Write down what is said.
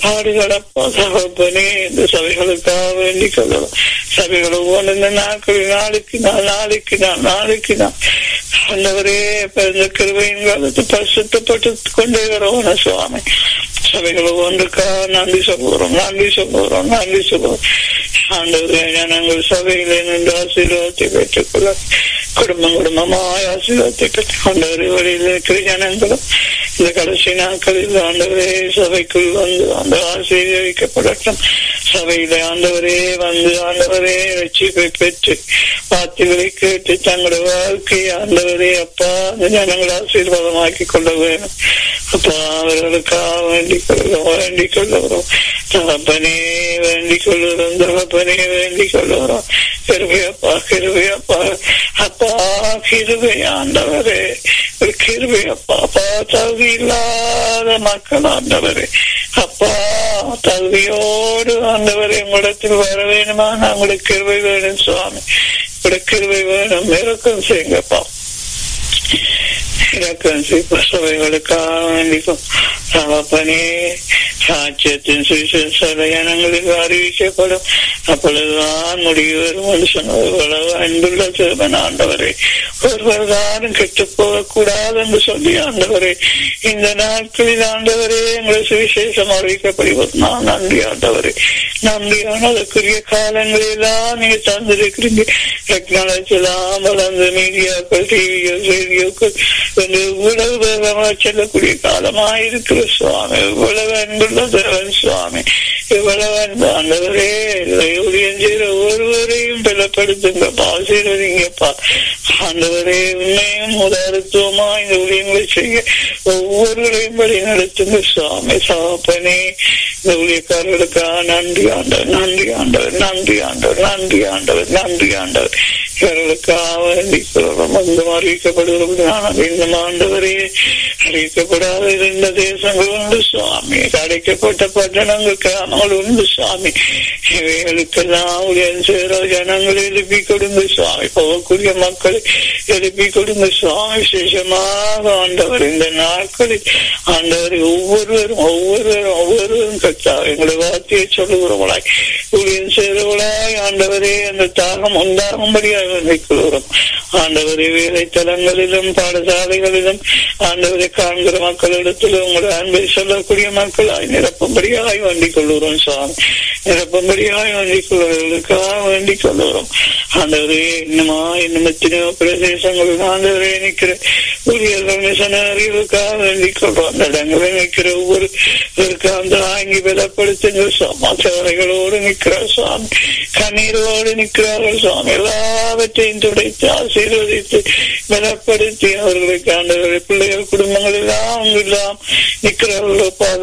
பாடுகளப்பா தகப்பனே இந்த சபைகளுக்காக வேண்டிக் கொள்ளலாம் சபைகள் ஒவ்வொன்று இந்த நாட்களில் நாளுக்கு நாள் நாளைக்கு நாள் நாளைக்கு நாள் ஆண்டவரே பிறந்த கிருபையின் காலத்து பரிசுத்தப்பட்டு கொண்டே வரோம் சுவாமி சபைகள் ஒவ்வொன்றுக்கா நன்றி சொல்லுகிறோம் நன்றி சொல்லுகிறோம் நன்றி சொல்லுகிறோம் ஆண்டவரே ஜனங்கள் சபையிலே நின்று ஆசீர்வாதத்தை பெற்றுக்கொள்ள குடும்பம் குடும்பமாய் ஆசீர்வாதத்தை பெற்றுக் கொண்டவரே வழியில் இருக்கிற ஜனங்களும் இந்த கடைசி நாட்களில் ஆண்டவரே சபைக்குள் வந்து அந்த ஆசீர்வதிக்கப்படட்டும் சபையில ஆண்டவரே வந்து ஆண்டவரே ரட்சிப்பை பெற்று வார்த்தைகளை கேட்டு தங்களுடைய வாழ்க்கையை ஆண்டவரே அப்பா அந்த ஜனங்களை ஆசீர்வாதமாக்கி கொள்ள வேணும் அப்பா அவர்களுக்காக வேண்டிக் கொள்ளுகிறோம் வேண்டிக் கொள்ளுகிறோம் தகப்பனே வேண்டிக் கொள்ளுகிறோம் தகப்பனே வேண்டிக் கொள்ளுகிறோம் கிருபையப்பா கிருபையப்பா அப்பா கிருபை ஆண்டவரே ஒரு கிருபை அப்பா அப்பா தகுதி இல்லாத மக்கள் ஆண்டவரே அப்பா தகுதியோடு ஆண்டவரே உங்களிடத்தில் வர வேணுமா உங்களுக்கு கிருபை வேணும் சுவாமி உங்களுக்கு கிருபை வேணும் இறக்கம் செய்யுங்கப்பா இறக்கம் செய்ய சபைகளுக்காக வேண்டிக்கும் தகப்பனே சாட்சியத்தின் சுவிசேஷ ஜனங்களுக்கு அறிவிக்கப்படும் அப்பொழுதுதான் முடிவு வரும் என்று சொன்னது இவ்வளவு அன்புள்ள சிறுவன் ஆண்டவரே ஒருவர் தானும் கெட்டு போகக்கூடாது என்று சொல்லி ஆண்டவரே இந்த நாட்களில் ஆண்டவரே எங்களை சுவிசேஷம் அறிவிக்கப்படுவது நான் நன்றி ஆண்டவரே நன்றியான அதற்குரிய காலங்களெல்லாம் நீங்க தந்திருக்கிறீங்க டெக்னாலஜி எல்லாம் வளர்ந்த மீடியாக்கள் டிவிகள் ரேடியோக்கள் என்று இவ்வளவு வேகமாக செல்லக்கூடிய காலமாயிருக்கிற சுவாமி இவ்வளவு அன்புள்ள தேவன் சுவாமி இவ்வளவு அன்பு ஆண்டவரே ஊழியம் செய்கிற ஒருவரையும் பலப்படுத்துங்க ஆசீர்வதிங்கப்பா ஆண்டவரே உண்மையும் உதாரத்துவமா இந்த ஊழியங்களை செய்ய ஒவ்வொருவரையும் வழி நடத்துங்க சுவாமி சாப்பனே இந்த ஊழியக்காரர்களுக்காக நன்றி ஆண்டவர் நன்றி ஆண்டவர் நன்றி ஆண்டவர் நன்றி ஆண்டவர் நன்றி ஆண்டவர் இவர்களுக்காக வேண்டிக் கொள்கிறோம் அங்கும் அறிவிக்கப்படுகிறோம் இந்த ஆண்டவரே அறிவிக்கப்படாத இருந்த தேசங்கள் உண்டு சுவாமி அடைக்கப்பட்ட பட்டணங்கள் கிராமங்கள் உண்டு சுவாமி இவைகளுக்கெல்லாம் ஊழியம் செய்கிற ஜனங்களை எழுப்பி கொடுங்க சுவாமி போகக்கூடிய மக்களை எழுப்பி கொடுங்க சுவாமி விசேஷமாக ஆண்டவர் இந்த நாட்களில் ஆண்டவர் ஒவ்வொருவரும் ஒவ்வொருவரும் ஒவ்வொருவரும் கத்தா எங்களுடைய வார்த்தையை சொல்லுகிறவங்களாய் ஊழியம் செய்கிறவர்களாய் ஆண்டவரே அந்த தாகம் உண்டாகும்படியாக நிற்கிறோம் ஆண்டவரே வேலைத்தலங்களிலும் பாடசாலைகளிலும் ஆண்டவரை காண்கிற மக்களிடத்தில் உங்களுடைய அன்பை சொல்லக்கூடிய மக்களாய் நிரப்பும்படியாய் வேண்டிக் கொள்ளுகிறோம் சுவாமி நிரப்பும்படியாய் வேண்டிக் கொள்வதற்காக வேண்டிக் கொள்ளுகிறோம் ஆண்டவரே இன்னுமா இன்னும் எத்தனையோ பிரதேசங்களில் ஆண்டவரே நிற்கிற ஊழியர்கள் மிஷனரிகளுக்காக வேண்டிக் கொள்றோம் அந்த இடங்களில் நிற்கிற ஒவ்வொரு அந்த ஆங்கி பலப்படுத்துங்க சமாச்சாரைகளோடு நிற்கிறார் சுவாமி கண்ணீரோடு நிற்கிறார்கள் சுவாமி எல்லாவற்றையும் துடைத்து ஆசீர்வதித்து பலப்படுத்தி அவர்களுக்கு ஆண்டவர்கள் பிள்ளைகள் குடும்பங்கள் எல்லாம் எல்லாம் நிற்கிறார்கள்